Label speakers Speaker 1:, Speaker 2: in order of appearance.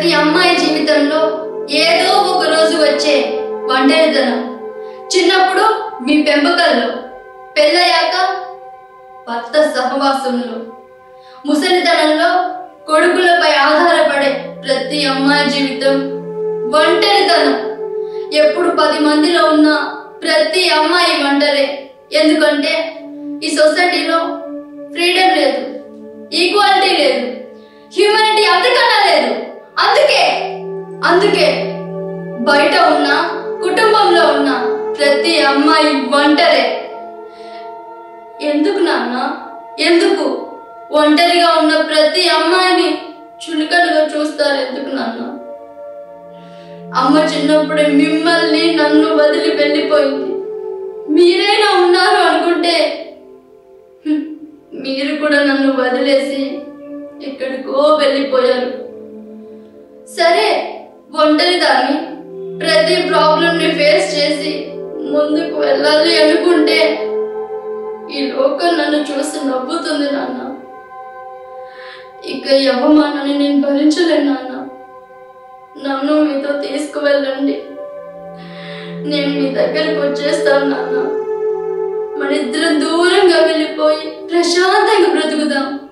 Speaker 1: ప్రతి అమ్మాయి జీవితంలో ఏదో ఒక రోజు వచ్చే ఒంటరితనం చిన్నప్పుడు మీ పెంపకంలో పెళ్ళయ్యాక భర్త సహవాసంలో ముసలితనంలో కొడుకులపై ఆధారపడే ప్రతి అమ్మాయి జీవితం ఒంటరితనం ఎప్పుడు పది మందిలో ఉన్న ప్రతి అమ్మాయి ఒంటరే ఎందుకంటే ఈ సొసైటీలో ఫ్రీడమ్ లేదు ఈక్వాలిటీ లేదు హ్యూమానిటీ అంతకన్నా లేదు అందుకే అందుకే బయట ఉన్న కుటుంబంలో ఉన్న ప్రతి అమ్మాయి ఒంటరే ఎందుకు నాన్న ఎందుకు ఒంటరిగా ఉన్న ప్రతి అమ్మాయిని చులకనగా చూస్తారు ఎందుకు నాన్న అమ్మ చిన్నప్పుడే మిమ్మల్ని నన్ను వదిలి వెళ్ళిపోయింది మీరైనా ఉన్నారు అనుకుంటే హ్మ్, మీరు కూడా నన్ను వదిలేసి ఎక్కడికో వెళ్ళిపోయారు సరే ఒంటరి దాన్ని ప్రతి ప్రాబ్లం ని ఫేస్ చేసి ముందుకు వెళ్ళాలి అనుకుంటే ఈ లోకం నన్ను చూసి నవ్వుతుంది నాన్న ఇక ఈ అవమానాన్ని నేను భరించలేను నాన్న నన్ను మీతో తీసుకువెళ్ళండి నేను మీ దగ్గరకు వచ్చేస్తాను నాన్న మన ఇద్దరం దూరంగా వెళ్ళిపోయి ప్రశాంతంగా బ్రతుకుదాం